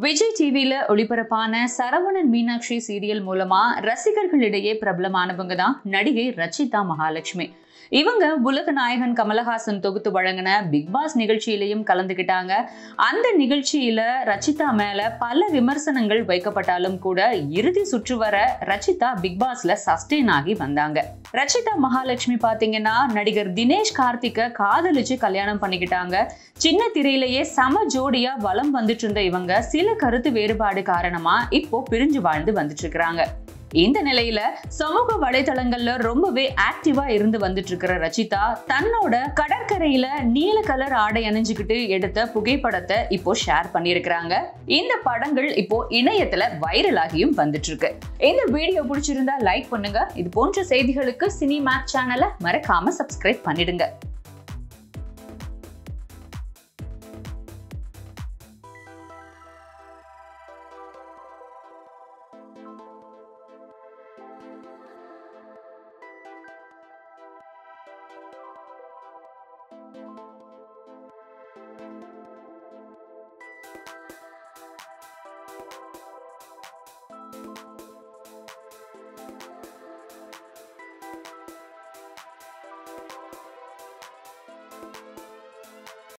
விஜய் டிவியில ஒளிபரப்பான சரவணன் மீனாட்சி சீரியல் மூலமா ரசிகர்களிடையே பிரபலமானவங்க தான் நடிகை ரச்சிதா மகாலட்சுமி இவங்க உலக நாயகன் கமலஹாசன் தொகுத்து வழங்கின பிக் பாஸ் நிகழ்ச்சியிலையும் கலந்துக்கிட்டாங்க அந்த நிகழ்ச்சியில ரச்சிதா மேல பல விமர்சனங்கள் வைக்கப்பட்டாலும் கூட இறுதி சுற்று வர ரச்சிதா பிக் பாஸ்ல சஸ்டெயின் ஆகி வந்தாங்க ரச்சிதா மகாலட்சுமி பாத்தீங்கன்னா நடிகர் தினேஷ் கார்த்திக்க காதலிச்சு கல்யாணம் பண்ணிக்கிட்டாங்க சின்ன திரையிலேயே சம ஜோடியா வலம் வந்துட்டு இருந்த இவங்க சில கருத்து வேறுபாடு காரணமா இப்போ பிரிஞ்சு வாழ்ந்து வந்துட்டு இருக்காங்க இந்த நிலையில சமூக வலைதளங்கள்ல ரொம்பவே ஆக்டிவா இருந்து வந்துட்டு இருக்கிற ரச்சிதா தன்னோட கடற்கரையில நீல கலர் ஆடை அணிஞ்சுக்கிட்டு எடுத்த புகைப்படத்தை இப்போ ஷேர் பண்ணியிருக்கிறாங்க இந்த படங்கள் இப்போ இணையத்துல வைரல் ஆகியும் வந்துட்டு இருக்கு இந்த வீடியோ பிடிச்சிருந்தா லைக் பண்ணுங்க இது போன்ற செய்திகளுக்கு சினி மேக் சேனலை மறக்காம சப்ஸ்கிரைப் பண்ணிடுங்க